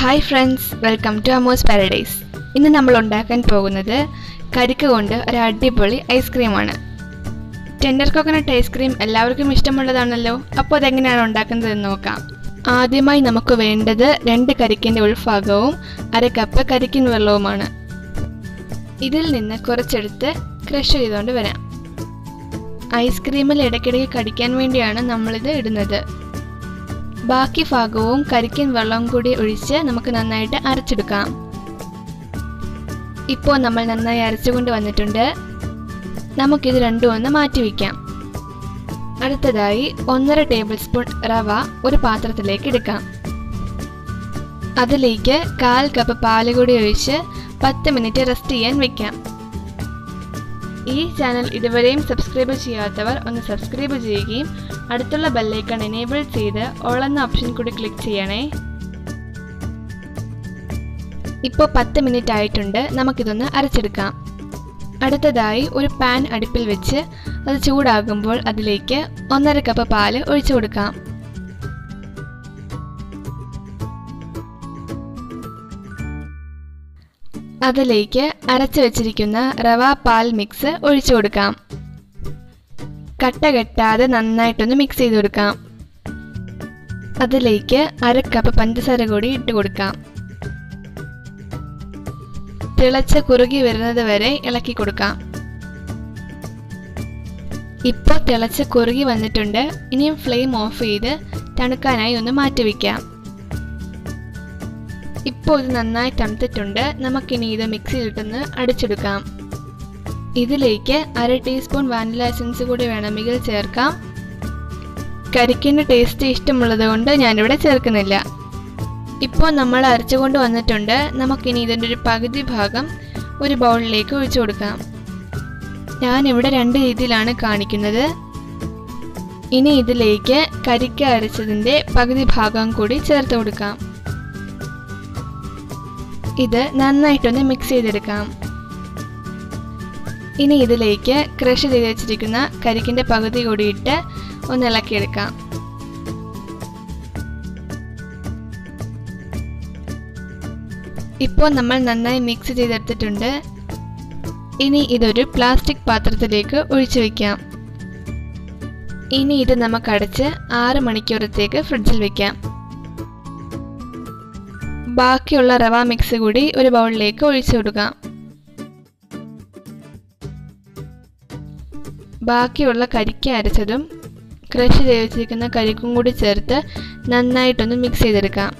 hi friends welcome to Amos Paradise ഇന്ന് നമ്മൾ ഉണ്ടാക്കാൻ പോകുന്നത് കരിക്ക് കൊണ്ട് ഒരു അടിപൊളി ഐസ്ക്രീമാണ് ടെൻഡർ കോക്കനട്ട് ഐസ്ക്രീം എല്ലാവർക്കും ഇഷ്ടമുള്ളതാണല്ലോ അപ്പോൾ അതെങ്ങനെയാണ് ഉണ്ടാക്കുന്നതെന്ന് നോക്കാം ആദ്യമായി നമുക്ക് വേണ്ടത് രണ്ട് കരിക്കിൻ്റെ ഉൾഭാഗവും അര കപ്പ് കരിക്കിൻ വെള്ളവുമാണ് ഇതിൽ നിന്ന് കുറച്ചെടുത്ത് ക്രഷ് ചെയ്തുകൊണ്ട് വരാം ഐസ്ക്രീമിൽ ഇടയ്ക്കിടയ്ക്ക് കടിക്കാൻ വേണ്ടിയാണ് നമ്മളിത് ഇടുന്നത് ബാക്കി ഭാഗവും കരിക്കൻ വെള്ളം കൂടി ഒഴിച്ച് നമുക്ക് നന്നായിട്ട് അരച്ചെടുക്കാം ഇപ്പോൾ നമ്മൾ നന്നായി അരച്ചുകൊണ്ട് വന്നിട്ടുണ്ട് നമുക്കിത് രണ്ടും ഒന്ന് മാറ്റി വയ്ക്കാം അടുത്തതായി ഒന്നര ടേബിൾ സ്പൂൺ റവ ഒരു പാത്രത്തിലേക്ക് എടുക്കാം അതിലേക്ക് കാൽ കപ്പ് പാല് കൂടി ഒഴിച്ച് പത്ത് മിനിറ്റ് റെസ്റ്റ് ചെയ്യാൻ വെക്കാം ഈ ചാനൽ ഇതുവരെയും സബ്സ്ക്രൈബ് ചെയ്യാത്തവർ ഒന്ന് സബ്സ്ക്രൈബ് ചെയ്യുകയും അടുത്തുള്ള ബെല്ലൈക്കൺ എനേബിൾ ചെയ്ത് ഓൾ എന്ന ഓപ്ഷൻ കൂടി ക്ലിക്ക് ചെയ്യണേ ഇപ്പോൾ പത്ത് മിനിറ്റ് ആയിട്ടുണ്ട് നമുക്കിതൊന്ന് അരച്ചെടുക്കാം അടുത്തതായി ഒരു പാൻ അടുപ്പിൽ വെച്ച് അത് ചൂടാകുമ്പോൾ അതിലേക്ക് ഒന്നര കപ്പ് പാല് ഒഴിച്ചു കൊടുക്കാം അതിലേക്ക് അരച്ചു വെച്ചിരിക്കുന്ന റവ പാൽ മിക്സ് ഒഴിച്ചു കൊടുക്കാം കട്ട കെട്ടാതെ നന്നായിട്ടൊന്ന് മിക്സ് ചെയ്ത് കൊടുക്കാം അതിലേക്ക് അര കപ്പ് പഞ്ചസാര കൂടി ഇട്ട് കൊടുക്കാം തിളച്ച് കുറുകി വരുന്നത് വരെ ഇളക്കി കൊടുക്കാം ഇപ്പോൾ തിളച്ച് കുറുകി വന്നിട്ടുണ്ട് ഇനിയും ഫ്ലെയിം ഓഫ് ചെയ്ത് തണുക്കാനായി ഒന്ന് മാറ്റി വയ്ക്കാം ഇപ്പോൾ ഇത് നന്നായി തണുത്തിട്ടുണ്ട് നമുക്കിനി ഇത് മിക്സിയിലിട്ടൊന്ന് അടിച്ചെടുക്കാം ഇതിലേക്ക് അര ടീസ്പൂൺ വാനില എസൻസ് കൂടി വേണമെങ്കിൽ ചേർക്കാം കരിക്കിൻ്റെ ടേസ്റ്റ് ഇഷ്ടമുള്ളത് കൊണ്ട് ഞാനിവിടെ ചേർക്കുന്നില്ല ഇപ്പോൾ നമ്മൾ അരച്ചുകൊണ്ട് വന്നിട്ടുണ്ട് നമുക്കിനി ഇതിൻ്റെ ഒരു പകുതി ഭാഗം ഒരു ബൗളിലേക്ക് ഒഴിച്ചു കൊടുക്കാം ഞാനിവിടെ രണ്ട് രീതിയിലാണ് കാണിക്കുന്നത് ഇനി ഇതിലേക്ക് കരിക്ക അരച്ചതിൻ്റെ പകുതി ഭാഗം കൂടി ചേർത്ത് കൊടുക്കാം ഇത് നന്നായിട്ടൊന്ന് മിക്സ് ചെയ്തെടുക്കാം ഇനി ഇതിലേക്ക് ക്രഷ് ചെയ്ത് വെച്ചിരിക്കുന്ന കരിക്കിൻ്റെ പകുതി കൂടി ഇട്ട് ഒന്ന് ഇളക്കിയെടുക്കാം ഇപ്പോൾ നമ്മൾ നന്നായി മിക്സ് ചെയ്തെടുത്തിട്ടുണ്ട് ഇനി ഇതൊരു പ്ലാസ്റ്റിക് പാത്രത്തിലേക്ക് ഒഴിച്ചു വയ്ക്കാം ഇനി ഇത് നമുക്ക് അടച്ച് ആറ് മണിക്കൂറത്തേക്ക് ഫ്രിഡ്ജിൽ വെക്കാം ബാക്കിയുള്ള റവ മിക്സ് കൂടി ഒരു ബൗളിലേക്ക് ഒഴിച്ചു കൊടുക്കാം ബാക്കിയുള്ള കരിക്ക അരച്ചതും ക്രഷ് ചെയ്ത് വെച്ചിരിക്കുന്ന കരിക്കും കൂടി ചേർത്ത് നന്നായിട്ടൊന്ന് മിക്സ് ചെയ്തെടുക്കാം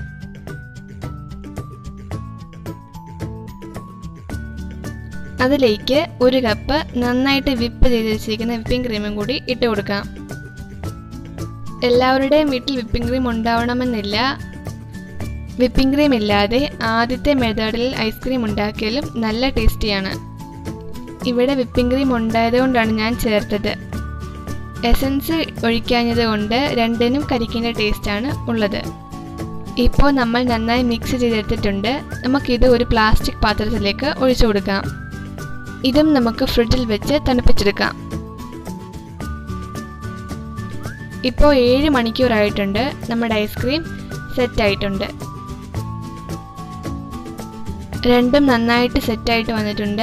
അതിലേക്ക് ഒരു കപ്പ് നന്നായിട്ട് വിപ്പ് ചെയ്ത് വെച്ചിരിക്കുന്ന വിപ്പിംഗ് ക്രീമും കൂടി ഇട്ട് കൊടുക്കാം എല്ലാവരുടെയും വീട്ടിൽ വിപ്പിംഗ് ക്രീം ഉണ്ടാവണമെന്നില്ല വിപ്പിംഗ് ക്രീം ഇല്ലാതെ ആദ്യത്തെ മെത്തേഡിൽ ഐസ്ക്രീം ഉണ്ടാക്കിയാലും നല്ല ടേസ്റ്റിയാണ് ഇവിടെ വിപ്പിംഗ് ക്രീം ഉണ്ടായതുകൊണ്ടാണ് ഞാൻ ചേർത്തത് എസൻസ് ഒഴിക്കാഞ്ഞത് കൊണ്ട് രണ്ടിനും കരിക്കിൻ്റെ ടേസ്റ്റാണ് ഉള്ളത് ഇപ്പോൾ നമ്മൾ നന്നായി മിക്സ് ചെയ്തെടുത്തിട്ടുണ്ട് നമുക്കിത് ഒരു പ്ലാസ്റ്റിക് പാത്രത്തിലേക്ക് ഒഴിച്ചു കൊടുക്കാം ഇതും നമുക്ക് ഫ്രിഡ്ജിൽ വെച്ച് തണുപ്പിച്ചെടുക്കാം ഇപ്പോൾ ഏഴ് മണിക്കൂറായിട്ടുണ്ട് നമ്മുടെ ഐസ്ക്രീം സെറ്റ് ആയിട്ടുണ്ട് രണ്ടും നന്നായിട്ട് സെറ്റായിട്ട് വന്നിട്ടുണ്ട്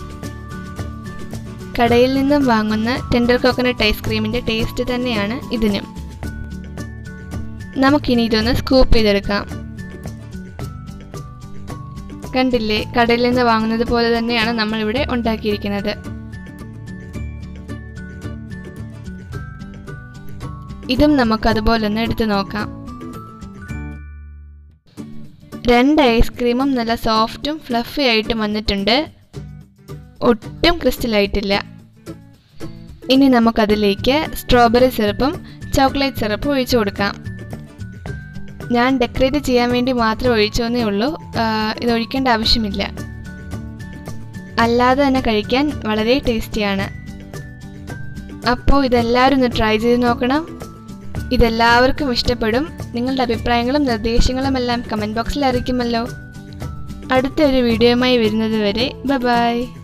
കടയിൽ നിന്നും വാങ്ങുന്ന ടെൻഡർ കോക്കനട്ട് ഐസ്ക്രീമിൻ്റെ ടേസ്റ്റ് തന്നെയാണ് ഇതിനും നമുക്കിനി ഇതൊന്ന് സ്കൂപ്പ് ചെയ്തെടുക്കാം കണ്ടില്ലേ കടയിൽ നിന്ന് വാങ്ങുന്നത് പോലെ തന്നെയാണ് നമ്മളിവിടെ ഉണ്ടാക്കിയിരിക്കുന്നത് ഇതും നമുക്ക് അതുപോലെ ഒന്ന് എടുത്തു നോക്കാം രണ്ട് ഐസ്ക്രീമും നല്ല സോഫ്റ്റും ഫ്ലഫി ആയിട്ടും വന്നിട്ടുണ്ട് ഒട്ടും ക്രിസ്റ്റലായിട്ടില്ല ഇനി നമുക്കതിലേക്ക് സ്ട്രോബെറി സിറപ്പും ചോക്ലേറ്റ് സിറപ്പും ഒഴിച്ചു കൊടുക്കാം ഞാൻ ഡെക്കറേറ്റ് ചെയ്യാൻ വേണ്ടി മാത്രം ഒഴിച്ചോന്നേ ഉള്ളൂ ഇത് ഒഴിക്കേണ്ട ആവശ്യമില്ല അല്ലാതെ തന്നെ കഴിക്കാൻ വളരെ ടേസ്റ്റിയാണ് അപ്പോൾ ഇതെല്ലാവരും ഒന്ന് ട്രൈ ചെയ്ത് നോക്കണം ഇതെല്ലാവർക്കും ഇഷ്ടപ്പെടും നിങ്ങളുടെ അഭിപ്രായങ്ങളും നിർദ്ദേശങ്ങളും എല്ലാം കമൻറ്റ് ബോക്സിൽ അറിയിക്കുമല്ലോ അടുത്ത ഒരു വീഡിയോയുമായി വരുന്നത് വരെ ബൈ